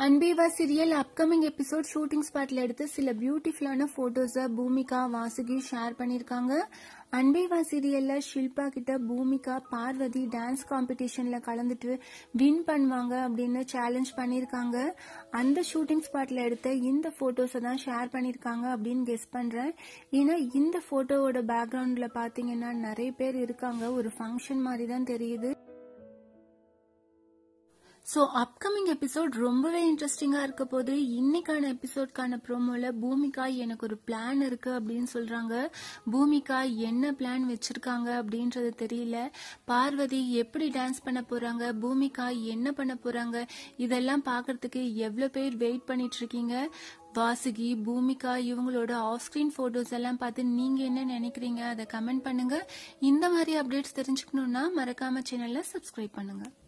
அன்பேவா serial upcoming episode shooting ஸ்பாட்ல எடுத்து சில பியூட்டிஃபுல்லான போட்டோஸை பூமிகா வாசுகி ஷேர் பண்ணியிருக்காங்க அன்பேவா சீரியல்ல ஷில்பா கிட்ட பூமிகா பார்வதி டான்ஸ் காம்படிஷன்ல கலந்துட்டு வின் பண்ணுவாங்க அப்படின்னு சேலஞ்ச் பண்ணியிருக்காங்க அந்த ஷூட்டிங் ஸ்பாட்ல எடுத்த இந்த போட்டோஸை தான் ஷேர் பண்ணியிருக்காங்க அப்படின்னு கெஸ் பண்றேன் ஏன்னா இந்த போட்டோவோட பேக்ரவுண்ட்ல பாத்தீங்கன்னா நிறைய பேர் இருக்காங்க ஒரு ஃபங்க்ஷன் மாதிரி தான் தெரியுது ஸோ அப்கமிங் எபிசோட் ரொம்பவே இன்ட்ரெஸ்டிங்காக இருக்க போது இன்னைக்கான எபிசோட்கான ப்ரோமோல பூமிகா எனக்கு ஒரு பிளான் இருக்கு அப்படின்னு சொல்றாங்க பூமிகா என்ன பிளான் வச்சிருக்காங்க அப்படின்றது தெரியல பார்வதி எப்படி டான்ஸ் பண்ண போறாங்க பூமிகா என்ன பண்ண போறாங்க இதெல்லாம் பார்க்கறதுக்கு எவ்வளோ பேர் வெயிட் பண்ணிட்டு இருக்கீங்க வாசுகி பூமிகா இவங்களோட ஆஃப் ஸ்கிரீன் போட்டோஸ் எல்லாம் பார்த்து நீங்க என்ன நினைக்கிறீங்க அதை கமெண்ட் பண்ணுங்க இந்த மாதிரி அப்டேட்ஸ் தெரிஞ்சுக்கணும்னா மறக்காம சேனல்ல சப்ஸ்கிரைப் பண்ணுங்க